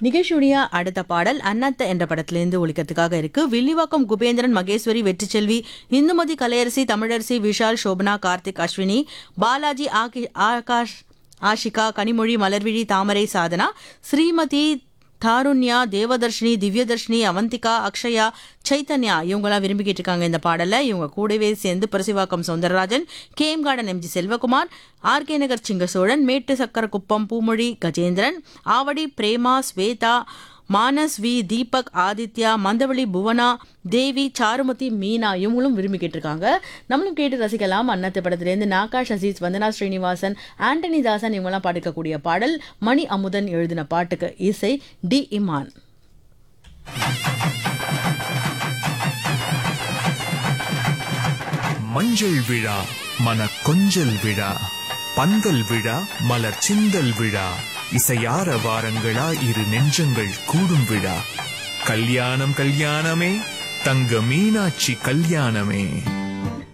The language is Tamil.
நிகழ்ச்சியுடைய அடுத்த பாடல் அன்னத்த என்ற படத்திலிருந்து ஒழிக்கிறதுக்காக இருக்கு வில்லிவாக்கம் குபேந்திரன் மகேஸ்வரி வெற்றிச்செல்வி இந்துமதி கலையரசி தமிழரசி விஷால் சோபனா கார்த்திக் அஸ்வினி பாலாஜி ஆகி- ஆகாஷ் ஆஷிகா கனிமொழி மலர்விழி தாமரை சாதனா ஸ்ரீமதி தாருண்யா தேவதர்ஷினி திவ்யதர்ஷினி அவந்திகா அக்ஷயா சைத்தன்யா இவங்கெல்லாம் விரும்பிக்கிட்டு இருக்காங்க இந்த பாடலை இவங்க கூடவே சேர்ந்து Parisivakkam Soundararajan KM garden MG Selvakumar RK Nagar Singacholan Mettu Sakkarakuppam Poomozhi Gajendran Avadi Prema Swetha Manas V Deepak Aditya Manthavazhi Bhuvana Devi Charumathi Meena இவங்களும் விரும்பி கேட்டிருக்காங்க நம்மளும் கேட்டு ரசிக்கலாம் அன்னத்து படத்திலேருந்து நாகாஷ் அசீஸ் வந்தனா ஸ்ரீனிவாசன் ஆண்டனி தாசன் இவங்கெல்லாம் பாடிக்கக்கூடிய பாடல் மணி அமுதன் எழுதின பாட்டுக்கு இசை டி இமான் மஞ்சள் விழா மன கொஞ்சல் விழா பந்தல் விழா மலர் சிந்தல் விழா இசையார வாரங்களா இரு நெஞ்சங்கள் கூடும் விழா கல்யாணம் கல்யாணமே தங்க மீனாட்சி கல்யாணமே